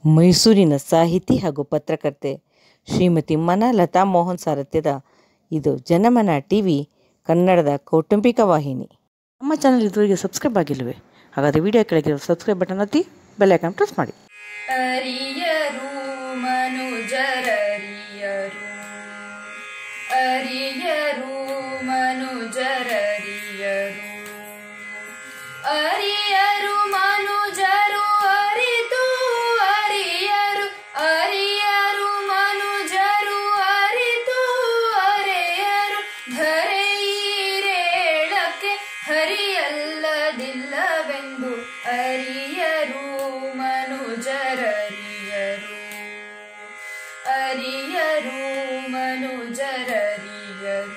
ಮೈಸೂರಿನ ಸಾಹಿತಿ ಹಾಗೂ ಪತ್ರಕರ್ತೆ ಶ್ರೀಮತಿ ಮನಲತಾ ಮೋಹನ್ ಸಾರಥ್ಯದ ಇದು ಜನಮನ ಟಿ ವಿ ಕನ್ನಡದ ಕೌಟುಂಬಿಕ ವಾಹಿನಿ ನಮ್ಮ ಚಾನಲ್ ಇದುವರೆಗೆ ಸಬ್ಸ್ಕ್ರೈಬ್ ಆಗಿಲ್ಲವೇ ಹಾಗಾದರೆ ವಿಡಿಯೋ ಕೆಳಗಿರೋ ಸಬ್ಸ್ಕ್ರೈಬ್ ಬಟನ್ ಒತ್ತಿ ಬೆಲ್ ಐಕಾನ್ ಪ್ರೆಸ್ ಮಾಡಿ ಅರಿಯರು ಮನುಜರರಿಯರು ಅರಿಯರು ಮನುಜರರಿಯರು ಅರಿಯರು ಮನುಜರು ಅರಿತು ಅರಿಯರು ಅರಿಯರು ಮನುಜರು ಅರಿತು ಅರೆಯರು ಧರೆಯೀರೇಳಕ್ಕೆ ಹರಿಯಲ್ಲದಿಲ್ಲವೆಂದು ಅರಿಯರು ಮನುಜರರಿಯರು ಅರಿಯರು ಮನುಜರರಿಯರು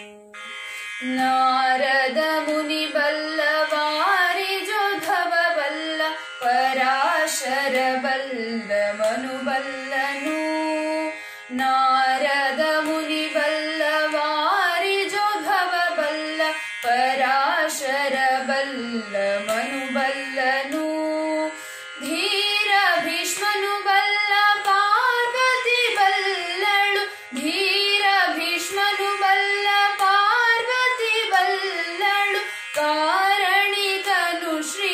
ನಾರದ ಮುನಿ ಬಲ್ಲವಾರಿ ಜೋಧವ ಬಲ್ಲ ಪರಾಶರ ಬಲ್ಲ ಮನು ಬಲ್ಲನು ನಾರದ ಮುನಿ ಬಲ್ಲವಾರಿ ಜೋಧವ ಬಲ್ಲ ಪರಾಶರ ಬಲ್ಲ ಮನು ಬಲ್ಲನು ಧೀರ ಭೀಷ್ಮನು ಬಲ್ಲ ಪಾರ್ವತಿ ಬಲ್ಲಳು ಧೀರ ಭೀಷ್ಮನು ಬಲ್ಲ ಪಾರ್ವತಿ ಬಲ್ಲಳು ಕಾರಣಿಕನು ಶ್ರೀ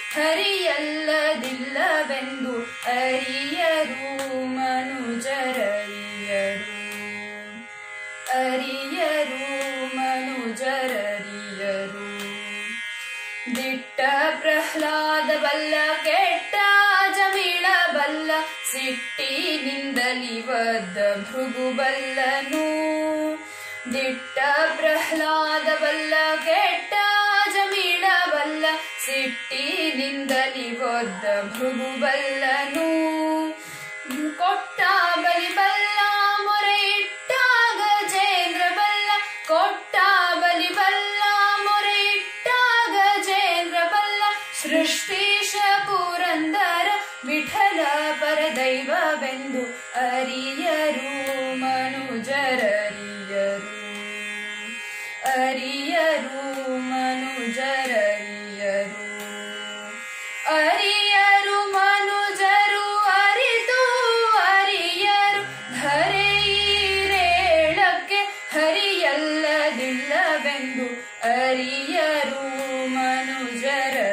ಹರಿಯಲ್ಲದಿಲ್ಲವೆಂದು ಅರಿಯರು ಮನುಜರರಿಯರು ಅರಿಯರು ಮನುಜರರಿಯರು ದಿಟ್ಟ ಪ್ರಹ್ಲಾದ ಬಲ್ಲ ಕೆಟ್ಟ ಜಮಿಳ ಬಲ್ಲ ಸಿಟ್ಟಿನಿಂದಲಿ ಒದ್ದ ಭೃಗು ಬಲ್ಲನು ದಿಟ್ಟ ಪ್ರಹ್ಲಾದ ಬಲ್ಲ ಕೆಟ್ಟ ಜಮಿಳ ಬಲ್ಲ ಸಿಟ್ಟಿನಿಂದಲಿ ಒದ್ದ ಭೃಗು ಬಲ್ಲನು ಕೊಟ್ಟ ಬಲಿ ಬಲ್ಲ ಮೊರೆ ಇಟ್ಟ ಗಜೇಂದ್ರ ಬಲ್ಲ ಕೊಟ್ಟ ಬಲಿ ಬಲ್ಲ ಮೊರೆ ಇಟ್ಟ ಗಜೇಂದ್ರ ಬಲ್ಲ ಸೃಷ್ಟೀಶ ಪುರಂದರ ವಿಠಲ ಪರದೈವವೆಂದು ಅರಿಯರು ಮನುಜರರಿಯರು ಅರಿಯರು ಮನುಜರರಿಯರು ಅರಿಯರು ಮನುಜರು ಅರಿತು ಅರಿಯರು ಧರೆಯೀರೇಳಕ್ಕೆ ಹರಿಯಲ್ಲದಿಲ್ಲವೆಂದು ಅರಿಯರು ಮನುಜರ